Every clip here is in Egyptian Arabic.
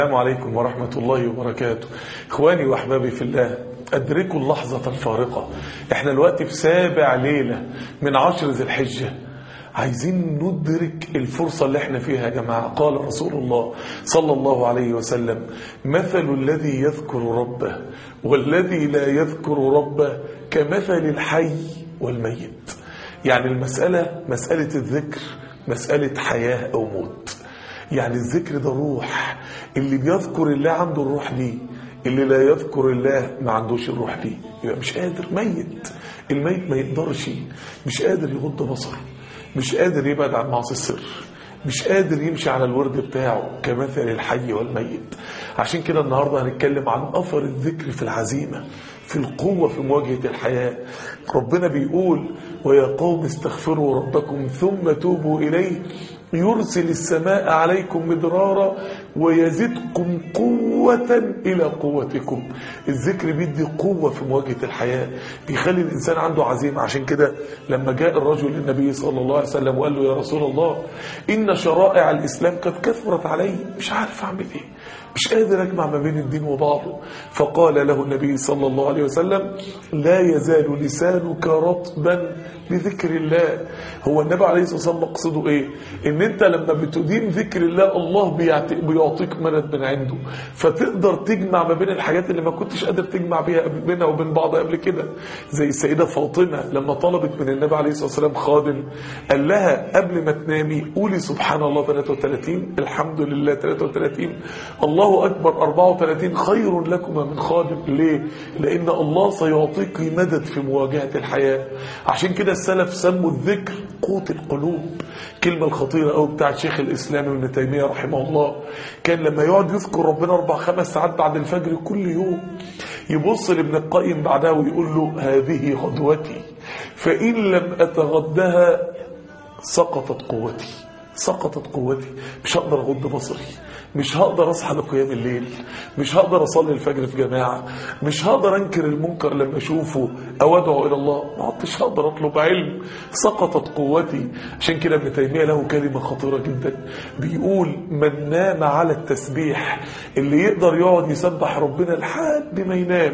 السلام عليكم ورحمة الله وبركاته إخواني وأحبابي في الله أدركوا اللحظة الفارقة إحنا الوقت في سابع ليلة من عشر ذي الحجة عايزين ندرك الفرصة اللي احنا فيها يا جماعة قال رسول الله صلى الله عليه وسلم مثل الذي يذكر ربه والذي لا يذكر ربه كمثل الحي والميت يعني المسألة مسألة الذكر مسألة حياة أو موت يعني الذكر ده روح اللي بيذكر الله عنده الروح دي اللي لا يذكر الله ما عندوش الروح دي يبقى مش قادر ميت الميت ما يقدرش مش قادر يغض بصره مش قادر يبعد عن معصي السر مش قادر يمشي على الورد بتاعه كمثل الحي والميت عشان كده النهاردة هنتكلم عن أثر الذكر في العزيمة في القوة في مواجهة الحياة ربنا بيقول ويا قوم استغفروا ربكم ثم توبوا إليه يرسل السماء عليكم مدرارا ويزدكم قوة إلى قوتكم الذكر بيدي قوة في مواجهة الحياة بيخلي الإنسان عنده عزيمة عشان كده لما جاء الرجل للنبي صلى الله عليه وسلم وقال له يا رسول الله إن شرائع الإسلام قد كثرت علي مش عارف أعمل إيه مش قادر أجمع ما بين الدين وبعضه فقال له النبي صلى الله عليه وسلم لا يزال لسانك رطبا بذكر الله هو النبي عليه الصلاة والسلام مقصده إيه إن أنت لما بتدين ذكر الله الله بيعطيك مدد من عنده فتقدر تجمع ما بين الحاجات اللي ما كنتش قادر تجمع بيها بينها وبين بعض قبل كده زي السيدة فاطمة لما طلبت من النبي عليه الصلاة والسلام خادم قال لها قبل ما تنامي قولي سبحان الله 33 الحمد لله 33 الله أكبر 34 خير لكما من خادم ليه؟ لأن الله سيعطيك مدد في مواجهة الحياة عشان كده السلف سموا الذكر قوت القلوب كلمة الخطيرة أو بتاعت شيخ الإسلام ابن تيمية رحمه الله كان لما يقعد يذكر ربنا أربع خمس ساعات بعد الفجر كل يوم يبص لابن القيم بعدها ويقول له هذه غدوتي فإن لم أتغدها سقطت قوتي سقطت قوتي مش هقدر اغض بصري مش هقدر اصحى لقيام الليل مش هقدر اصلي الفجر في جماعه مش هقدر انكر المنكر لما اشوفه او ادعو الى الله ما عدتش هقدر اطلب علم سقطت قوتي عشان كده ابن تيميه له كلمه خطيره جدا بيقول من نام على التسبيح اللي يقدر يقعد يسبح ربنا لحد ما ينام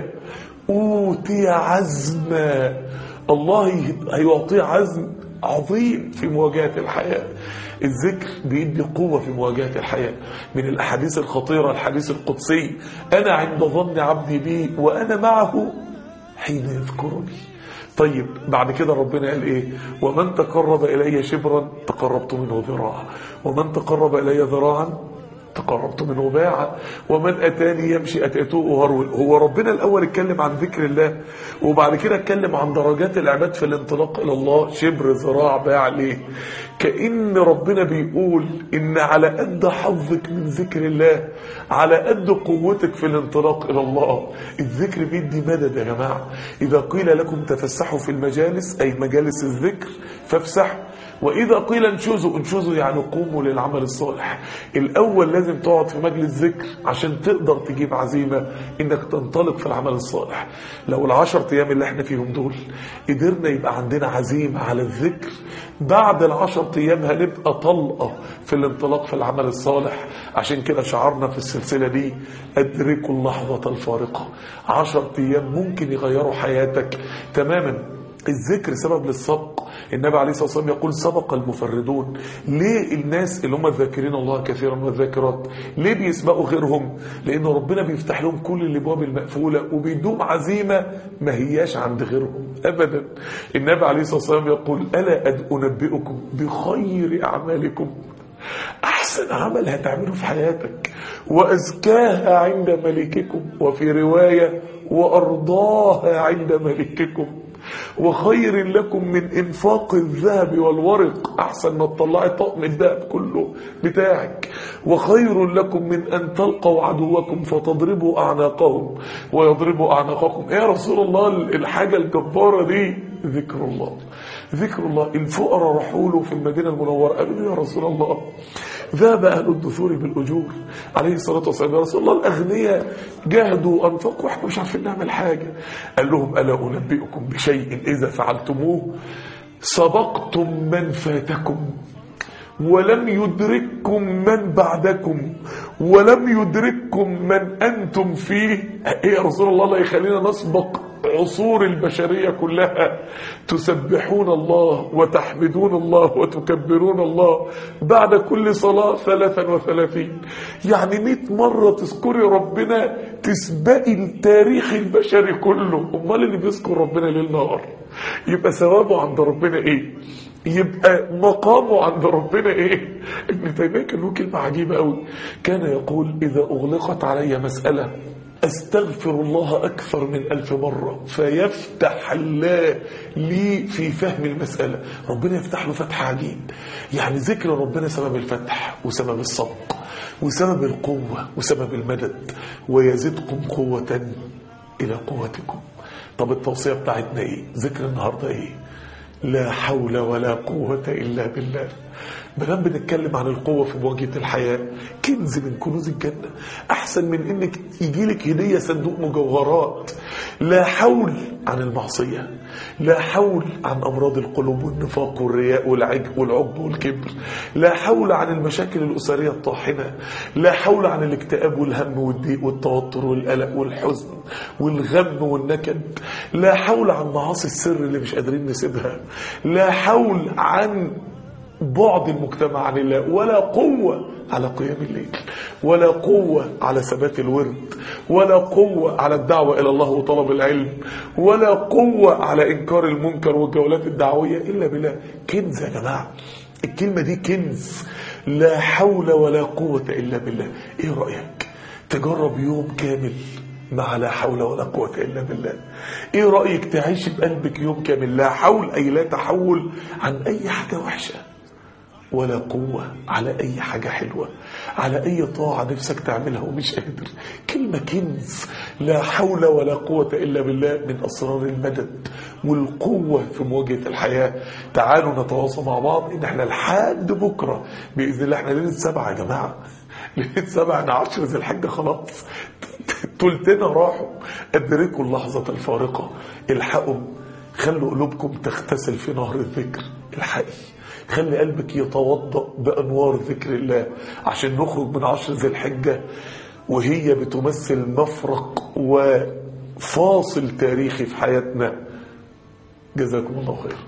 اوتي عزما الله هيعطيه عزم عظيم في مواجهة الحياة الذكر بيدي قوة في مواجهة الحياة من الأحاديث الخطيرة الحديث القدسي أنا عند ظن عبدي بي وأنا معه حين يذكرني طيب بعد كده ربنا قال ايه ومن تقرب إلي شبرا تقربت منه ذراعا ومن تقرب إلي ذراعا تقربت منه باعا ومن أتاني يمشي أتيته هرول هو ربنا الأول اتكلم عن ذكر الله وبعد كده اتكلم عن درجات العباد في الانطلاق إلى الله شبر ذراع باع ليه كأن ربنا بيقول إن على قد حظك من ذكر الله على قد قوتك في الانطلاق إلى الله الذكر بيدي مدد يا جماعة إذا قيل لكم تفسحوا في المجالس أي مجالس الذكر فافسحوا وإذا قيل انشزوا انشزوا يعني قوموا للعمل الصالح الأول لازم تقعد في مجلس ذكر عشان تقدر تجيب عزيمة إنك تنطلق في العمل الصالح لو العشر أيام اللي احنا فيهم دول قدرنا يبقى عندنا عزيمة على الذكر بعد العشر أيام هنبقى طلقة في الانطلاق في العمل الصالح عشان كده شعرنا في السلسلة دي أدركوا اللحظة الفارقة عشر أيام ممكن يغيروا حياتك تماما الذكر سبب للسبق النبي عليه الصلاة والسلام يقول سبق المفردون ليه الناس اللي هم ذاكرين الله كثيرا والذاكرات ليه بيسبقوا غيرهم لأن ربنا بيفتح لهم كل الابواب المقفولة وبيدوم عزيمة ما هياش عند غيرهم أبدا النبي عليه الصلاة والسلام يقول ألا أنبئكم بخير أعمالكم أحسن عمل هتعمله في حياتك وأزكاها عند ملككم وفي رواية وأرضاها عند ملككم وخير لكم من انفاق الذهب والورق احسن ما تطلعي طقم الذهب كله بتاعك وخير لكم من ان تلقوا عدوكم فتضربوا اعناقهم ويضربوا اعناقكم يا رسول الله الحاجه الجباره دي ذكر الله ذكر الله الفقراء راحوا له في المدينه المنوره قالوا يا رسول الله ذهب أهل الدثور بالأجور عليه الصلاة والسلام يا رسول الله الأغنياء جاهدوا وأنفقوا وإحنا مش عارفين نعمل حاجة قال لهم ألا أنبئكم بشيء إذا فعلتموه سبقتم من فاتكم ولم يدرككم من بعدكم ولم يدرككم من أنتم فيه إيه يا رسول الله لا يخلينا نسبق عصور البشرية كلها تسبحون الله وتحمدون الله وتكبرون الله بعد كل صلاة ثلاثا وثلاثين يعني مئة مرة تذكري ربنا تسبقي التاريخ البشري كله امال اللي بيذكر ربنا ليل نهار يبقى ثوابه عند ربنا ايه يبقى مقامه عند ربنا ايه ابن تيميه كان له كلمه عجيبه قوي كان يقول اذا اغلقت علي مساله استغفر الله اكثر من الف مره فيفتح الله لي في فهم المساله ربنا يفتح له فتح عجيب يعني ذكر ربنا سبب الفتح وسبب الصدق وسبب القوه وسبب المدد ويزدكم قوه الى قوتكم طب التوصيه بتاعتنا ايه ذكر النهارده ايه لا حول ولا قوة إلا بالله مدام بنتكلم عن القوة في مواجهة الحياة كنز من كنوز الجنة أحسن من إنك يجيلك هدية صندوق مجوهرات لا حول عن المعصية لا حول عن أمراض القلوب والنفاق والرياء والعجب والعجب والكبر لا حول عن المشاكل الأسرية الطاحنة لا حول عن الاكتئاب والهم والضيق والتوتر والقلق والحزن والغم والنكد لا حول عن معاصي السر اللي مش قادرين نسيبها لا حول عن بعد المجتمع عن الله ولا قوة على قيام الليل ولا قوة على ثبات الورد ولا قوة على الدعوة إلى الله وطلب العلم ولا قوة على إنكار المنكر والجولات الدعوية إلا بالله كنز يا جماعة الكلمة دي كنز لا حول ولا قوة إلا بالله إيه رأيك تجرب يوم كامل مع لا حول ولا قوة إلا بالله إيه رأيك تعيش بقلبك يوم كامل لا حول أي لا تحول عن أي حاجة وحشة ولا قوة على أي حاجة حلوة على أي طاعة نفسك تعملها ومش قادر كلمة كنز لا حول ولا قوة إلا بالله من أسرار المدد والقوة في مواجهة الحياة تعالوا نتواصل مع بعض إن احنا لحد بكرة بإذن الله احنا ليلة سبعة يا جماعة ليلة سبعة أنا عشر ذي الحجة خلاص تلتنا راحوا أدركوا اللحظة الفارقة الحقوا خلوا قلوبكم تغتسل في نهر الذكر الحقي خلي قلبك يتوضأ بأنوار ذكر الله عشان نخرج من عشر ذي الحجة وهي بتمثل مفرق وفاصل تاريخي في حياتنا جزاكم الله خير